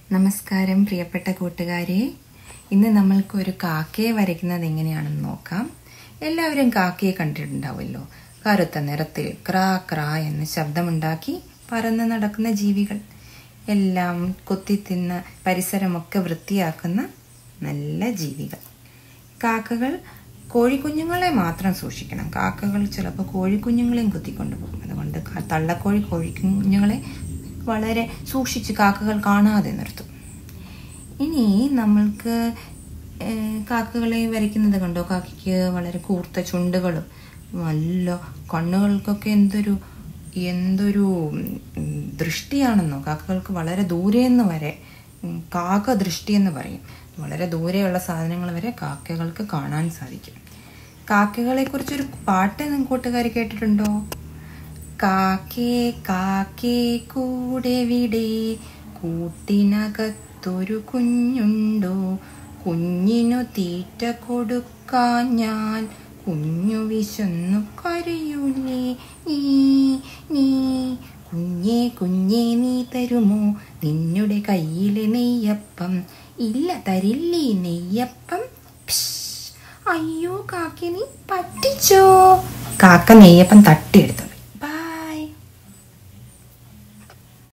നമസ്കാരം പ്രിയപ്പെട്ട കൂട്ടുകാരെ ഇന്ന് നമ്മൾക്ക് ഒരു കാക്കയെ വരയ്ക്കുന്നത് എങ്ങനെയാണെന്ന് നോക്കാം എല്ലാവരും കാക്കയെ കണ്ടിട്ടുണ്ടാവുമല്ലോ കറുത്ത നിറത്തിൽ ക്രാ ക്രാ എന്ന് ശബ്ദമുണ്ടാക്കി പറന്ന് നടക്കുന്ന ജീവികൾ എല്ലാം കൊത്തി തിന്ന് പരിസരമൊക്കെ വൃത്തിയാക്കുന്ന നല്ല ജീവികൾ കാക്കകൾ കോഴിക്കുഞ്ഞുങ്ങളെ മാത്രം സൂക്ഷിക്കണം കാക്കകൾ ചിലപ്പോൾ കോഴിക്കുഞ്ഞുങ്ങളെയും കുത്തിക്കൊണ്ടുപോകും അതുകൊണ്ട് ക- തള്ളക്കോഴി കോഴിക്കുഞ്ഞുങ്ങളെ വളരെ സൂക്ഷിച്ച് കാക്കകൾ കാണാതെ നിർത്തും ഇനി നമ്മൾക്ക് ഏഹ്, കാക്കകളെ വരയ്ക്കുന്നത് കണ്ടോ കാക്കയ്ക്ക് വളരെ കൂർത്ത ചുണ്ടുകളും നല്ല കണ്ണുകൾക്കൊക്കെ എന്തൊരു എന്തൊരു ഉം, ദൃഷ്ടിയാണെന്നോ കാക്കകൾക്ക് വളരെ ദൂരെ നിന്ന് വരെ ഉം, കാക്ക ദൃഷ്ടി എന്ന് പറയും വളരെ ദൂരെയുള്ള സാധനങ്ങൾ വരെ കാക്കകൾക്ക് കാണാൻ സാധിക്കും കാക്കകളെ കുറിച്ചൊരു പാട്ട് നിങ്ങൾ കൂട്ടുകാർ കേട്ടിട്ടുണ്ടോ കാക്കേ കാക്കേ കൂടെ വിടേ കൂട്ടിനകത്തൊരു കുഞ്ഞുണ്ടോ കുഞ്ഞിനു തീറ്റ കൊടുക്കാൻ ഞാൻ കുഞ്ഞു വിശന്നു കരയൂലേ നീ നീ കുഞ്ഞേ കുഞ്ഞേ നീ തരുമോ നിന്നുടെ കയ്യിലെ നെയ്യപ്പം ഇല്ല തരില്ലേ നെയ്യപ്പം പ്ഷ്. അയ്യോ കാക്ക നീ പറ്റിച്ചോ കാക്ക നെയ്യപ്പം തട്ടിയെടുത്തു